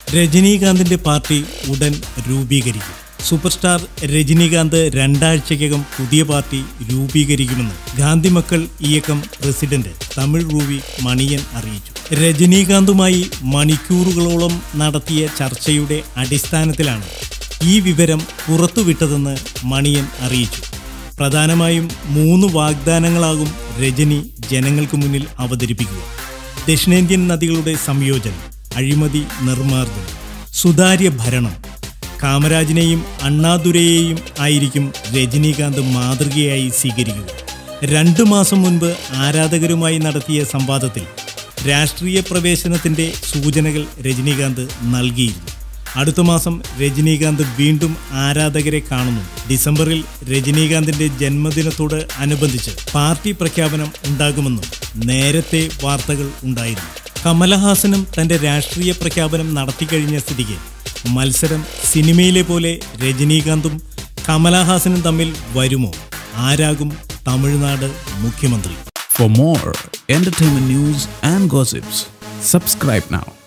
രജനീകാന്തിന്റെ party ഉടൻ രൂപീകരിക്കും super star Rajinikanth രണ്ടാഴ്ചയ്ക്കകം പുതിയ പാർട്ടി രൂപീകരിക്കുമെന്ന് ഗാന്ധി മക്കൾ ഇയക്കം പ്രസിഡന്റ് തമിഴ് റൂവി മണിയൻ അറിയിച്ചു രജനീകാന്തുമായി മണിക്കൂറുകളോളം നടത്തിയ ചർച്ചയുടെ അടിസ്ഥാനത്തിലാണ് ഈ വിവരം പുറത്തുവിട്ടതെന്ന് മണിയൻ അറിയിച്ചു പ്രധാനമായും മൂന്ന് വാഗ്ദാനങ്ങളാകും രജനി ജനങ്ങൾക്ക് മുന്നിൽ അവതരിപ്പിക്കുക ദക്ഷിണേന്ത്യൻ നദികളുടെ സംയോജനം അഴിമതി നിർമ്മാർജ്ജനം സുതാര്യ ഭരണം കാമരാജിനെയും അണ്ണാദുരയെയും ആയിരിക്കും രജനീകാന്ത് മാതൃകയായി സ്വീകരിക്കുക രണ്ടു മാസം മുൻപ് ആരാധകരുമായി നടത്തിയ സംവാദത്തിൽ രാഷ്ട്രീയ പ്രവേശനത്തിന്റെ സൂചനകൾ രജനീകാന്ത് നൽകിയിരുന്നു അടുത്ത മാസം രജനീകാന്ത് വീണ്ടും ആരാധകരെ കാണുന്നു ഡിസംബറിൽ രജനീകാന്തിന്റെ ജന്മദിനത്തോട് അനുബന്ധിച്ച് പാർട്ടി പ്രഖ്യാപനം ഉണ്ടാകുമെന്നും നേരത്തെ വാർത്തകൾ ഉണ്ടായിരുന്നു കമലഹാസനും തന്റെ രാഷ്ട്രീയ പ്രഖ്യാപനം നടത്തിക്കഴിഞ്ഞ സ്ഥിതിക്ക് മത്സരം സിനിമയിലെ പോലെ രജനീകാന്തും കമലഹാസനും തമ്മിൽ വരുമോ ആരാകും തമിഴ്നാട് മുഖ്യമന്ത്രി For more entertainment news and gossips, subscribe now